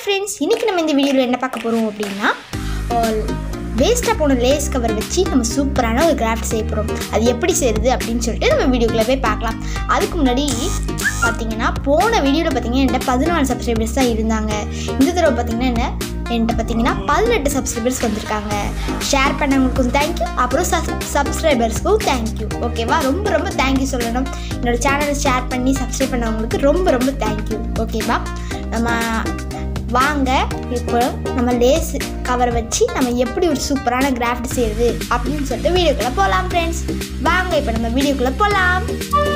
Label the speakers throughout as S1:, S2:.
S1: friends இன்றைக்கி நம்ம இந்த வீடியோவில் என்ன பார்க்க போகிறோம் அப்படின்னா வேஸ்ட்டாக போன லேஸ் கவர் வச்சு நம்ம சூப்பரான ஒரு கிராஃப்ட் செய்ய போகிறோம் அது எப்படி செய்யுது அப்படின்னு சொல்லிட்டு நம்ம வீடியோக்குள்ளே போய் பார்க்கலாம் அதுக்கு முன்னாடி பார்த்தீங்கன்னா போன வீடியோவில் பார்த்தீங்கன்னா என்கிட்ட பதினாலு சப்ஸ்கிரைபர்ஸ் தான் இருந்தாங்க இந்த தடவை பார்த்தீங்கன்னா என்ன என்கிட்ட பார்த்தீங்கன்னா பதினெட்டு சப்ஸ்கிரைபர்ஸ் வந்திருக்காங்க ஷேர் பண்ணவங்களுக்கும் தேங்க்யூ அப்புறம் சப் சப்ஸ்கிரைபர்ஸ்க்கும் தேங்க்யூ ஓகேவா ரொம்ப ரொம்ப தேங்க்யூ சொல்லணும் என்னோட சேனலை ஷேர் பண்ணி சப்ஸ்கிரைப் பண்ணவங்களுக்கு ரொம்ப ரொம்ப தேங்க்யூ ஓகேவா நம்ம வாங்க இப்போ நம்ம லேஸ் கவரை வச்சு நம்ம எப்படி ஒரு சூப்பரான கிராஃப்ட் செய்யுது அப்படின்னு சொல்லிட்டு வீடியோக்குள்ளே போகலாம் ஃப்ரெண்ட்ஸ் வாங்க இப்போ நம்ம வீடியோக்குள்ளே போகலாம்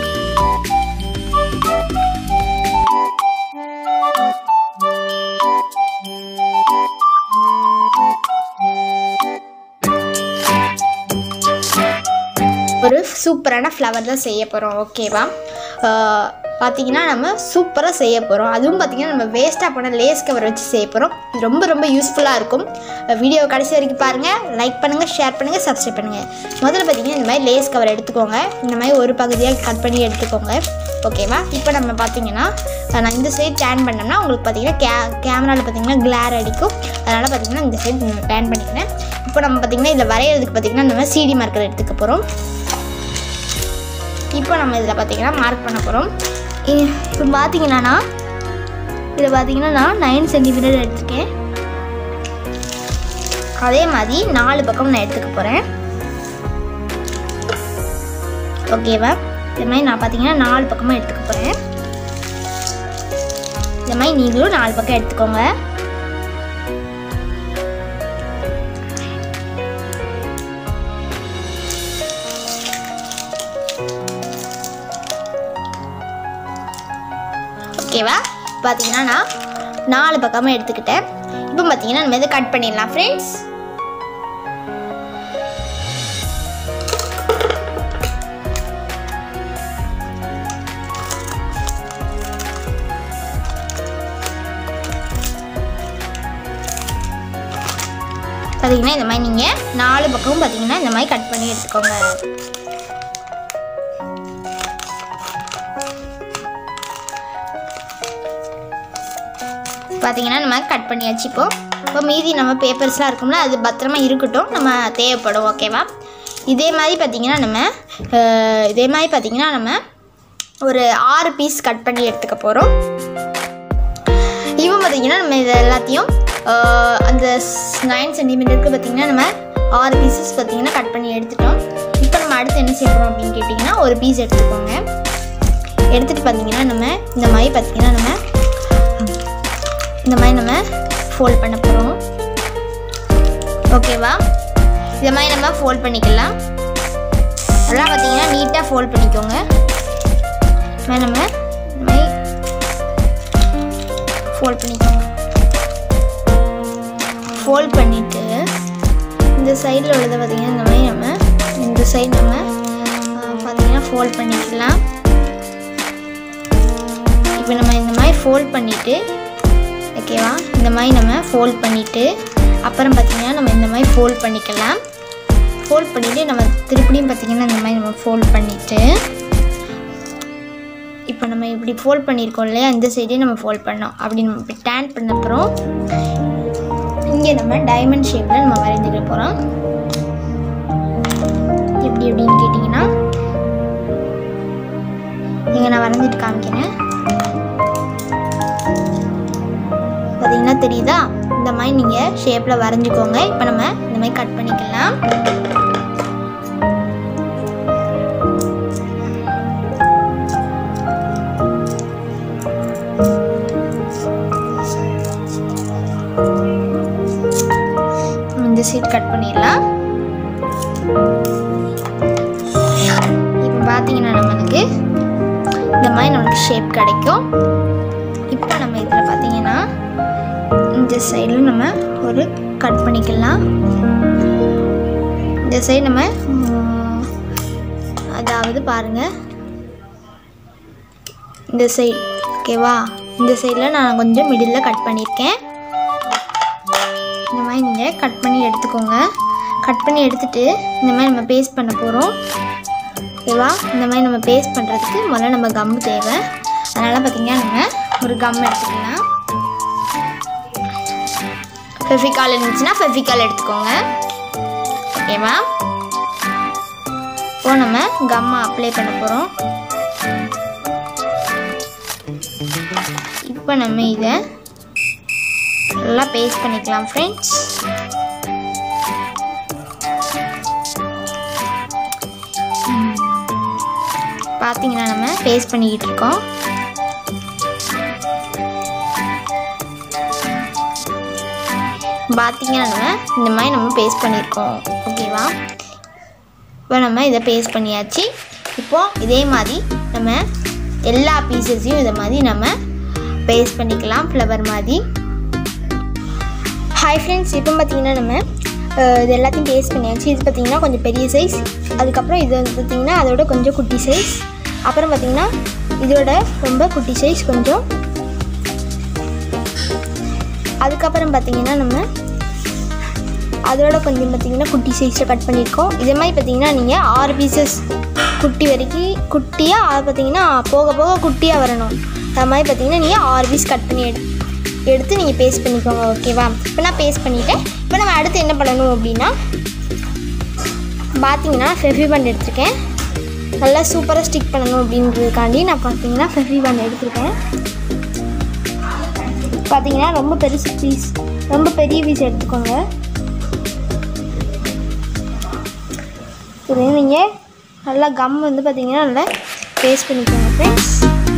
S1: ஒரு சூப்பரான ஃப்ளவர் தான் செய்ய போகிறோம் ஓகேவா பார்த்தீங்கன்னா நம்ம சூப்பராக செய்ய போகிறோம் அதுவும் பார்த்தீங்கன்னா நம்ம வேஸ்ட்டாக போன லேஸ் கவர் வச்சு செய்ய போகிறோம் இது ரொம்ப ரொம்ப யூஸ்ஃபுல்லாக இருக்கும் வீடியோ கடைசி வரைக்கும் பாருங்கள் லைக் பண்ணுங்கள் ஷேர் பண்ணுங்கள் சப்ஸ்கிரைப் பண்ணுங்கள் முதல்ல பார்த்தீங்கன்னா இந்த மாதிரி லேஸ் கவர் எடுத்துக்கோங்க இந்த மாதிரி ஒரு பகுதியாக கட் பண்ணி எடுத்துக்கோங்க ஓகேவா இப்போ நம்ம பார்த்தீங்கன்னா நான் இந்த சைடு டேன் பண்ணோம்னா உங்களுக்கு பார்த்தீங்கன்னா கே கேமராவில் பார்த்தீங்கன்னா கிளார் அடிக்கும் அதனால் பார்த்தீங்கன்னா இந்த சைடு டேன் பண்ணிக்கிறேன் இப்போ நம்ம பார்த்தீங்கன்னா இதில் வரைகிறதுக்கு பார்த்தீங்கன்னா நம்ம சிடி மார்க்கர் எடுத்துக்க போகிறோம் இப்போ நம்ம இதில் பார்த்தீங்கன்னா மார்க் பண்ண போகிறோம் இப்போ பார்த்தீங்கன்னா இதில் பார்த்தீங்கன்னா நான் நைன் சென்டிமீட்டர் எடுத்திருக்கேன் அதே மாதிரி நாலு பக்கம் நான் எடுத்துக்க போகிறேன் ஓகேவா இது மாதிரி நான் பார்த்தீங்கன்னா நாலு பக்கமாக எடுத்துக்க போகிறேன் இந்த மாதிரி நீங்களும் நாலு பக்கம் எடுத்துக்கோங்க ஓகேவா பார்த்தீங்கன்னா நான் நாலு பக்கமாக எடுத்துக்கிட்டேன் இப்போ பார்த்தீங்கன்னா நம்ம இதை கட் பண்ணிடலாம் ஃப்ரெண்ட்ஸ் பார்த்தீங்கன்னா இந்த மாதிரி நீங்கள் நாலு பக்கமும் பார்த்தீங்கன்னா இந்த மாதிரி கட் பண்ணி எடுத்துக்கோங்க பார்த்தீங்கன்னா நம்ம கட் பண்ணியாச்சு இப்போ இப்போ மீதி நம்ம பேப்பர்ஸ்லாம் இருக்கும்ல அது பத்திரமா இருக்கட்டும் நம்ம தேவைப்படும் ஓகேவா இதே மாதிரி பார்த்தீங்கன்னா நம்ம அஹ், இதே மாதிரி பார்த்தீங்கன்னா நம்ம ஒரு ஆறு பீஸ் கட் பண்ணி எடுத்துக்க போகிறோம் இவன் பார்த்தீங்கன்னா நம்ம இது எல்லாத்தையும் அஹ், அந்த நைன் சென்டிமீட்டருக்கு பார்த்தீங்கன்னா நம்ம ஆறு பீசஸ் பார்த்தீங்கன்னா கட் பண்ணி எடுத்துட்டோம் இப்போ நம்ம அடுத்து என்ன செய்ய போகிறோம் அப்படின்னு கேட்டிங்கன்னா ஒரு பீஸ் எடுத்துக்கோங்க எடுத்துகிட்டு பார்த்தீங்கன்னா நம்ம இந்த மாதிரி பார்த்தீங்கன்னா நம்ம இந்த மாதிரி நம்ம ஃபோல்ட் பண்ண போகிறோம் ஓகேவா இந்த மாதிரி நம்ம ஃபோல்ட் பண்ணிக்கலாம் அதெல்லாம் பார்த்தீங்கன்னா நீட்டாக ஃபோல்ட் பண்ணிக்கோங்க இந்த மாதிரி நம்ம இந்த மாதிரி ஃபோல்ட் பண்ணிக்கோங்க ஃபோல்ட் பண்ணிவிட்டு இந்த சைடில் உள்ளதை பார்த்தீங்கன்னா இந்த மாதிரி நம்ம இந்த சைடு நம்ம ஆ, பார்த்தீங்கன்னா ஃபோல்ட் பண்ணிக்கலாம் இப்போ நம்ம இந்த மாதிரி ஃபோல்ட் பண்ணிவிட்டு ஓகேவா இந்த மாதிரி நம்ம ஃபோல்ட் பண்ணிவிட்டு அப்புறம் பார்த்திங்கன்னா நம்ம இந்த மாதிரி ஃபோல்ட் பண்ணிக்கலாம் ஃபோல்ட் பண்ணிவிட்டு நம்ம திருப்பியும் பார்த்திங்கன்னா இந்த மாதிரி நம்ம ஃபோல்ட் பண்ணிவிட்டு இப்போ நம்ம இப்படி ஃபோல்ட் பண்ணியிருக்கோம் இல்லையா இந்த சைடே நம்ம ஃபோல்ட் பண்ணோம் அப்படி நம்ம இப்படி டேன் பண்ண அப்புறம் இங்கே நம்ம டைமண்ட் ஷேப்பில் நம்ம வரைஞ்சிக்க போகிறோம் எப்படி எப்படின்னு கேட்டிங்கன்னா இங்கே நான் வரைஞ்சிட்டு காமிக்கிறேன் பார்த்தீங்கன்னா தெரியுதா இந்த மாதிரி நீங்கள் ஷேப்பில் வரைஞ்சிக்கோங்க இப்போ நம்ம இந்த மாதிரி கட் பண்ணிக்கலாம் இந்த சைட் கட் பண்ணிடலாம் இப்போ பார்த்தீங்கன்னா நம்மளுக்கு இந்த மாதிரி நம்மளுக்கு ஷேப் கிடைக்கும் இப்போ நம்ம இதில் பார்த்தீங்கன்னா இந்த சைடில் நம்ம ஒரு கட் பண்ணிக்கலாம் இந்த சைடு நம்ம ம், அதாவது பாருங்க இந்த சைடு ஓகேவா இந்த சைடில் நான் கொஞ்சம் மிடில் கட் பண்ணியிருக்கேன் இந்த மாதிரி நீங்கள் கட் பண்ணி எடுத்துக்கோங்க கட் பண்ணி எடுத்துட்டு இந்த மாதிரி நம்ம பேஸ்ட் பண்ண போகிறோம் ஓகேவா இந்த மாதிரி நம்ம பேஸ்ட் பண்ணுறதுக்கு முதல்ல நம்ம கம் தேவை அதனால் பார்த்திங்கன்னா நம்ம ஒரு கம் எடுத்துக்கலாம் ஃபெஃபிகால் இருந்துச்சுன்னா ஃபெஃபிகால் எடுத்துக்கோங்க ஓகேவா இப்போ நம்ம கம்மா அப்ளை பண்ண போகிறோம் இப்போ நம்ம இதை நல்லா பேஸ்ட் பண்ணிக்கலாம் ஃப்ரெண்ட்ஸ் பார்த்தீங்கன்னா நம்ம பேஸ்ட் பண்ணிக்கிட்டு இருக்கோம் பார்த்தீங்கன்னா நம்ம இந்த மாதிரி நம்ம பேஸ்ட் பண்ணியிருக்கோம் ஓகேவா இப்போ நம்ம இதை பேஸ்ட் பண்ணியாச்சு இப்போது இதே மாதிரி நம்ம எல்லா பீசஸையும் இதை மாதிரி நம்ம பேஸ்ட் பண்ணிக்கலாம் ஃப்ளவர் மாதிரி ஹாய் ஃப்ரெண்ட்ஸ் இப்போ பார்த்தீங்கன்னா நம்ம அஹ், இது எல்லாத்தையும் பேஸ்ட் பண்ணியாச்சு இது பார்த்தீங்கன்னா கொஞ்சம் பெரிய சைஸ் அதுக்கப்புறம் இது வந்து பார்த்தீங்கன்னா அதோட கொஞ்சம் குட்டி சைஸ் அப்புறம் பார்த்தீங்கன்னா இதோட ரொம்ப குட்டி சைஸ் கொஞ்சம் அதுக்கப்புறம் பார்த்தீங்கன்னா நம்ம அதோட கொஞ்சம் பார்த்தீங்கன்னா குட்டி சைஸில் கட் பண்ணியிருக்கோம் இதே மாதிரி பார்த்தீங்கன்னா நீங்கள் ஆறு பீசஸ் குட்டி வரைக்கும் குட்டியாக அது பார்த்தீங்கன்னா போக போக குட்டியாக வரணும் அது மாதிரி பார்த்தீங்கன்னா நீங்கள் ஆறு பீஸ் கட் பண்ணி எடு எடுத்து நீங்கள் பேஸ்ட் பண்ணிக்கோங்க ஓகேவா இப்போ நான் பேஸ்ட் பண்ணிவிட்டேன் இப்போ நம்ம அடுத்து என்ன பண்ணணும் அப்படின்னா பார்த்தீங்கன்னா ஃபெஃபி பண்ட் எடுத்திருக்கேன் நல்லா சூப்பராக ஸ்டிக் பண்ணணும் அப்படின்றதுக்காண்டி நான் பார்த்தீங்கன்னா ஃபெஃபி பண்ட் எடுத்திருக்கேன் பார்த்தீங்கன்னா ரொம்ப பெருசு பீஸ் ரொம்ப பெரிய பீஸ் எடுத்துக்கோங்க இது நீங்கள் நல்லா கம் வந்து பார்த்தீங்கன்னா நல்லா பேஸ்ட் பண்ணிக்கோங்க ஃப்ரெண்ட்ஸ்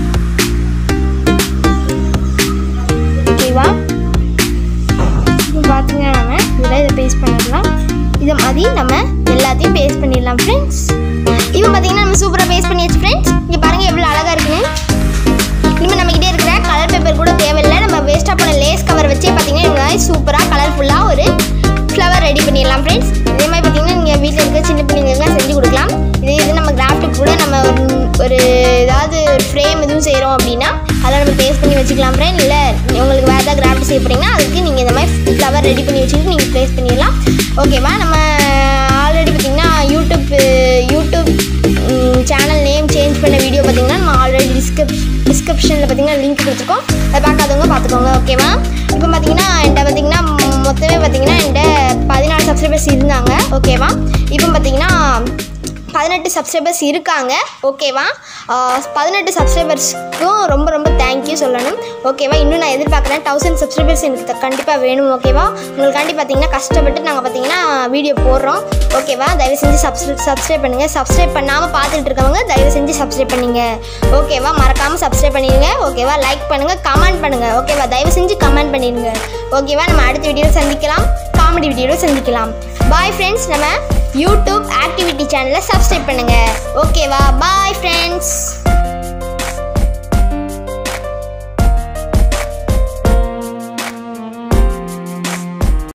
S1: ஓகேவா இப்போ பார்த்தீங்கன்னா நம்ம இதில் இதை பேஸ்ட் பண்ணிடலாம் இதை மாதிரி நம்ம எல்லாத்தையும் பேஸ்ட் பண்ணிடலாம் ஃப்ரெண்ட்ஸ் இப்போ பார்த்தீங்கன்னா நம்ம சூப்பராக பேஸ்ட் பண்ணியாச்சு ஃப்ரெண்ட்ஸ் இங்கே பாருங்கள் எவ்வளோ அழகாக இருக்குன்னு இனிமேல் நம்மக்கிட்டே இருக்கிற கலர் பேப்பர் கூட தேவையில்லை நம்ம வேஸ்ட்டாக போன லேஸ் கவர் வச்சே பார்த்தீங்கன்னா இந்த மாதிரி சூப்பராக கலர்ஃபுல்லாக ஒரு ஃப்ளவர் ரெடி பண்ணிடலாம் ஃப்ரெண்ட்ஸ் இதே மாதிரி பார்த்தீங்கன்னா நீங்கள் வீட்டில் இருக்க சின்ன பிள்ளைங்களுக்குலாம் செஞ்சு கொடுக்கலாம் இதே இது நம்ம கிராஃப்ட்டுக்கு கூட நம்ம ஒரு ஒரு ஏதாவது ஒரு ஃப்ரேம் எதுவும் செய்கிறோம் அப்படின்னா அதை நம்ம பேஸ்ட் பண்ணி வச்சுக்கலாம் ஃப்ரெண்ட் இல்லை உங்களுக்கு வேறு ஏதாவது கிராஃப்ட் செய்ய போகிறீங்கன்னா அதுக்கு நீங்கள் இந்த மாதிரி ஃப்ளவர் ரெடி பண்ணி வச்சுட்டு நீங்கள் ப்ளேஸ் பண்ணிடலாம் ஓகேவா நம்ம ஆல்ரெடி பார்த்தீங்கன்னா YouTube YouTube channel name change பண்ண வீடியோ பார்த்தீங்கன்னா நம்ம ஆல்ரெடி டிஸ்கிரிப் டிஸ்கிரிப்ஷனில் பார்த்தீங்கன்னா லிங்க் கொடுத்துருக்கோம் அதை பார்க்காதவங்க பார்த்துக்கோங்க ஓகேவா இப்போ பார்த்தீங்கன்னா என்கிட்ட பார்த்தீங்கன்னா மொத்தமே பார்த்தீங்கன்னா என்கிட்ட பதினாலு சப்ஸ்கிரைபர்ஸ் இருந்தாங்க ஓகேவா இப்போ பார்த்தீங்கன்னா பதினெட்டு சப்ஸ்கிரைபர்ஸ் இருக்காங்க ஓகேவா ஆஹ் பதினெட்டு சப்ஸ்கிரைபர்ஸ்க்கும் ரொம்ப ரொம்ப தேங்க்யூ சொல்லணும் ஓகேவா இன்னும் நான் எதிர்பார்க்குறேன் தௌசண்ட் சப்ஸ்கிரைபர்ஸ் எனக்கு கண்டிப்பாக வேணும் ஓகேவா உங்களுக்காண்டி பார்த்தீங்கன்னா கஷ்டப்பட்டு நாங்கள் பார்த்தீங்கன்னா வீடியோ போடுறோம் ஓகேவா தயவு செஞ்சு சப்ஸ்கிரை சப்ஸ்கிரைப் பண்ணுங்கள் சப்ஸ்கிரைப் பண்ணாமல் பார்த்துட்டு இருக்கவங்க தயவு செஞ்சு சப்ஸ்கிரைப் பண்ணுங்க ஓகேவா மறக்காமல் சப்ஸ்கிரைப் பண்ணிடுங்க ஓகேவா லைக் பண்ணுங்கள் கமெண்ட் பண்ணுங்கள் ஓகேவா தயவு செஞ்சு கமெண்ட் பண்ணிடுங்க ஓகேவா நம்ம அடுத்த வீடியோவில் சந்திக்கலாம் காமெடி வீடியோவில் சந்திக்கலாம் பாய் ஃப்ரெண்ட்ஸ் நம்ம யூடியூப் ஆக்டிவிட்டி சேனலை சப்ஸ்கிரைப் பண்ணுங்கள் ஓகேவா பாய் ஃப்ரெண்ட்ஸ்